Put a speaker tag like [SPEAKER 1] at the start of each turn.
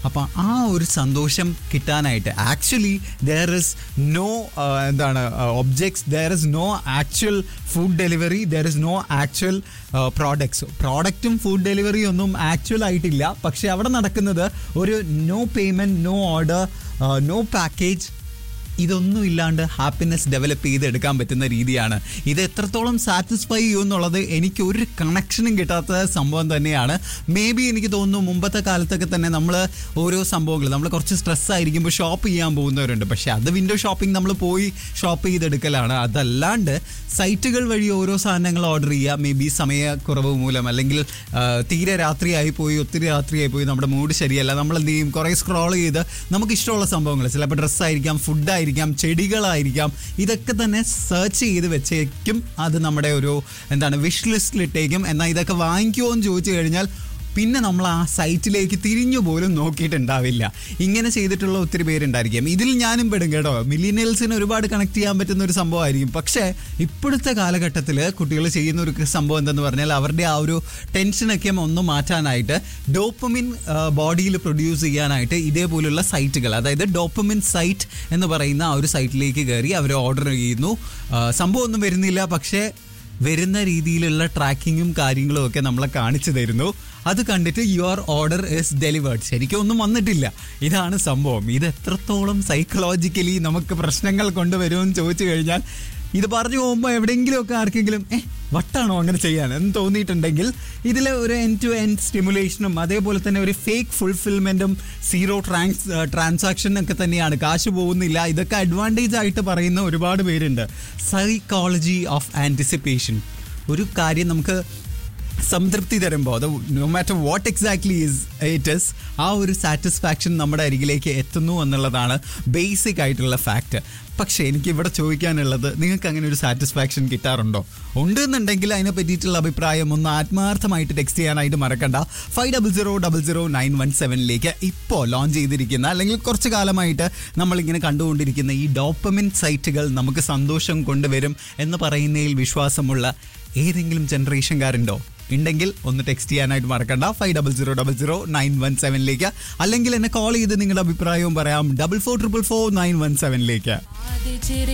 [SPEAKER 1] അപ്പം ആ ഒരു സന്തോഷം കിട്ടാനായിട്ട് ആക്ച്വലി ദർ ഇസ് നോ എന്താണ് objects there is no actual food delivery there is no actual products പ്രോഡക്റ്റും ഫുഡ് ഡെലിവറി ഒന്നും ആക്ച്വൽ ആയിട്ടില്ല പക്ഷെ അവിടെ നടക്കുന്നത് ഒരു no payment no order no package ഇതൊന്നും ഇല്ലാണ്ട് ഹാപ്പിനെസ് ഡെവലപ്പ് ചെയ്തെടുക്കാൻ പറ്റുന്ന രീതിയാണ് ഇത് എത്രത്തോളം സാറ്റിസ്ഫൈ ചെയ്യും എന്നുള്ളത് എനിക്ക് ഒരു കണക്ഷനും കിട്ടാത്ത സംഭവം തന്നെയാണ് മേ ബി എനിക്ക് തോന്നുന്നു മുമ്പത്തെ കാലത്തൊക്കെ തന്നെ നമ്മൾ ഓരോ സംഭവങ്ങൾ നമ്മൾ കുറച്ച് സ്ട്രെസ് ആയിരിക്കുമ്പോൾ ഷോപ്പ് ചെയ്യാൻ പോകുന്നവരുണ്ട് പക്ഷേ അത് വിൻഡോ ഷോപ്പിംഗ് നമ്മൾ പോയി ഷോപ്പ് ചെയ്തെടുക്കലാണ് അതല്ലാണ്ട് സൈറ്റുകൾ വഴി ഓരോ സാധനങ്ങൾ ഓർഡർ ചെയ്യുക മേ ബി സമയക്കുറവ് മൂലം അല്ലെങ്കിൽ ആ, തീരെ രാത്രിയായി പോയി ഒത്തിരി രാത്രിയായി പോയി നമ്മുടെ മൂഡ് ശരിയല്ല നമ്മൾ എന്ത് ചെയ്യും കുറേ സ്ക്രോൾ ചെയ്ത് നമുക്ക് ഇഷ്ടമുള്ള സംഭവങ്ങൾ ചിലപ്പോൾ ഡ്രസ്സായിരിക്കാം ഫുഡായിരിക്കാം ചെടികളായിരിക്കാം ഇതൊക്കെ തന്നെ സെർച്ച് ചെയ്ത് വെച്ചേക്കും അത് നമ്മുടെ ഒരു എന്താണ് വിഷ് ലിസ്റ്റിലിട്ടേക്കും എന്നാൽ ഇതൊക്കെ വാങ്ങിക്കുമോ എന്ന് ചോദിച്ചു കഴിഞ്ഞാൽ പിന്നെ നമ്മൾ ആ സൈറ്റിലേക്ക് തിരിഞ്ഞു പോലും നോക്കിയിട്ടുണ്ടാവില്ല ഇങ്ങനെ ചെയ്തിട്ടുള്ള ഒത്തിരി പേരുണ്ടായിരിക്കും ഇതിൽ ഞാനും പെടും കേട്ടോ മില്ലിനിയൽസിന് ഒരുപാട് കണക്ട് ചെയ്യാൻ പറ്റുന്ന ഒരു സംഭവമായിരിക്കും പക്ഷേ ഇപ്പോഴത്തെ കാലഘട്ടത്തിൽ കുട്ടികൾ ചെയ്യുന്ന ഒരു സംഭവം എന്തെന്ന് പറഞ്ഞാൽ അവരുടെ ആ ഒരു ടെൻഷനൊക്കെ ഒന്ന് മാറ്റാനായിട്ട് ഡോപ്പമിൻ ബോഡിയിൽ പ്രൊഡ്യൂസ് ചെയ്യാനായിട്ട് ഇതേപോലുള്ള സൈറ്റുകൾ അതായത് ഡോപ്പമിൻ സൈറ്റ് എന്ന് പറയുന്ന ആ ഒരു സൈറ്റിലേക്ക് കയറി അവർ ഓർഡർ ചെയ്യുന്നു ആ, സംഭവം ഒന്നും വരുന്നില്ല പക്ഷേ വരുന്ന രീതിയിലുള്ള ട്രാക്കിങ്ങും കാര്യങ്ങളും ഒക്കെ നമ്മളെ കാണിച്ചു തരുന്നു അത് കണ്ടിട്ട് യുവർ ഓർഡർ ഇസ് ഡെലിവേർഡ് ശരിക്കും ഒന്നും വന്നിട്ടില്ല ഇതാണ് സംഭവം ഇത് എത്രത്തോളം സൈക്കോളജിക്കലി നമുക്ക് പ്രശ്നങ്ങൾ കൊണ്ടുവരുമെന്ന് ചോദിച്ചു കഴിഞ്ഞാൽ ഇത് പറഞ്ഞു പോകുമ്പോൾ എവിടെയെങ്കിലുമൊക്കെ ആർക്കെങ്കിലും ഏ വട്ടാണോ അങ്ങനെ ചെയ്യാൻ എന്ന് തോന്നിയിട്ടുണ്ടെങ്കിൽ ഇതിൽ ഒരു എൻ ടു എൻ സ്റ്റിമുലേഷനും അതേപോലെ തന്നെ ഒരു ഫേക്ക് ഫുൾഫിൽമെന്റും സീറോ ട്രാൻസ് ട്രാൻസാക്ഷൻ ഒക്കെ തന്നെയാണ് കാശ് പോകുന്നില്ല ഇതൊക്കെ അഡ്വാൻറ്റേജ് ആയിട്ട് പറയുന്ന ഒരുപാട് പേരുണ്ട് സൈക്കോളജി ഓഫ് ആൻറ്റിസിപ്പേഷൻ ഒരു കാര്യം നമുക്ക് സംതൃപ്തി തരുമ്പോൾ അത് no matter what exactly is it is ആ ഒരു സാറ്റിസ്ഫാക്ഷൻ നമ്മുടെ അരികിലേക്ക് എത്തുന്നു എന്നുള്ളതാണ് ബേസിക് ആയിട്ടുള്ള ഫാക്റ്റ് പക്ഷേ എനിക്ക് ഇവിടെ ചോദിക്കാനുള്ളത് നിങ്ങൾക്ക് അങ്ങനെ ഒരു സാറ്റിസ്ഫാക്ഷൻ കിട്ടാറുണ്ടോ ഉണ്ടെന്നുണ്ടെങ്കിൽ അതിനെ പറ്റിയിട്ടുള്ള അഭിപ്രായം ഒന്ന് ആത്മാർത്ഥമായിട്ട് ടെക്സ്റ്റ് ചെയ്യാനായിട്ട് മറക്കണ്ട five double zero double zero nine one സെവനിലേക്ക് ഇപ്പോൾ ലോഞ്ച് ചെയ്തിരിക്കുന്ന അല്ലെങ്കിൽ കുറച്ച് കാലമായിട്ട് നമ്മളിങ്ങനെ കണ്ടുകൊണ്ടിരിക്കുന്ന ഈ ഡോപ്പമിൻ സൈറ്റുകൾ നമുക്ക് സന്തോഷം കൊണ്ടുവരും എന്ന് പറയുന്നതിൽ വിശ്വാസമുള്ള ഏതെങ്കിലും ജനറേഷൻകാരുണ്ടോ ഉണ്ടെങ്കിൽ ഒന്ന് ടെക്സ്റ്റ് ചെയ്യാനായിട്ട് മറക്കണ്ട five double zero double zero nine one സെവനിലേക്ക് അല്ലെങ്കിൽ എന്നെ കോൾ ചെയ്ത് നിങ്ങളുടെ അഭിപ്രായവും പറയാം double four triple four nine one സെവനിലേക്ക്
[SPEAKER 2] ആദ്യ ചിരി